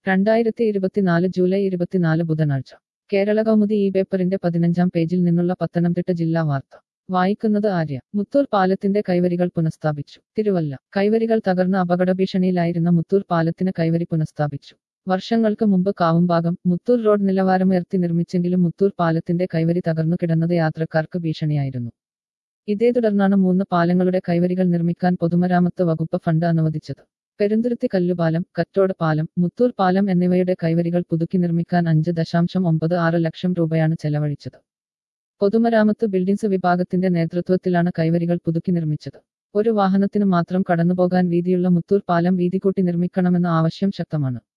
രണ്ടായിരത്തി ഇരുപത്തിനാല് ജൂലൈ ഇരുപത്തിനാല് ബുധനാഴ്ച കേരള കൗമുദി ഈ പേപ്പറിന്റെ പതിനഞ്ചാം പേജിൽ നിന്നുള്ള പത്തനംതിട്ട ജില്ലാ വാർത്ത വായിക്കുന്നത് ആര്യ മുത്തൂർ പാലത്തിന്റെ കൈവരികൾ പുനഃസ്ഥാപിച്ചു തിരുവല്ല കൈവരികൾ തകർന്ന അപകട ഭീഷണിയിലായിരുന്ന മുത്തൂർ പാലത്തിന് കൈവരി പുനഃസ്ഥാപിച്ചു വർഷങ്ങൾക്ക് മുമ്പ് കാവുംഭാഗം മുത്തൂർ റോഡ് നിലവാരമുയർത്തി നിർമ്മിച്ചെങ്കിലും മുത്തൂർ പാലത്തിന്റെ കൈവരി തകർന്നു കിടന്നത് യാത്രക്കാർക്ക് ഭീഷണിയായിരുന്നു ഇതേ തുടർന്നാണ് മൂന്ന് പാലങ്ങളുടെ കൈവരികൾ നിർമ്മിക്കാൻ പൊതുമരാമത്ത് വകുപ്പ് ഫണ്ട് അനുവദിച്ചത് പെരുന്തുരുത്തി കല്ലുപാലം കറ്റോട് പാലം മുത്തൂർ പാലം എന്നിവയുടെ കൈവരികൾ പുതുക്കി നിർമ്മിക്കാൻ അഞ്ച് ദശാംശം ഒമ്പത് ആറ് ലക്ഷം രൂപയാണ് ചെലവഴിച്ചത് പൊതുമരാമത്ത് ബിൽഡിംഗ്സ് വിഭാഗത്തിന്റെ നേതൃത്വത്തിലാണ് കൈവരികൾ പുതുക്കി നിർമ്മിച്ചത് ഒരു വാഹനത്തിന് മാത്രം കടന്നുപോകാൻ വീതിയുള്ള മുത്തൂർ പാലം വീതി കൂട്ടി നിർമ്മിക്കണമെന്ന ആവശ്യം ശക്തമാണ്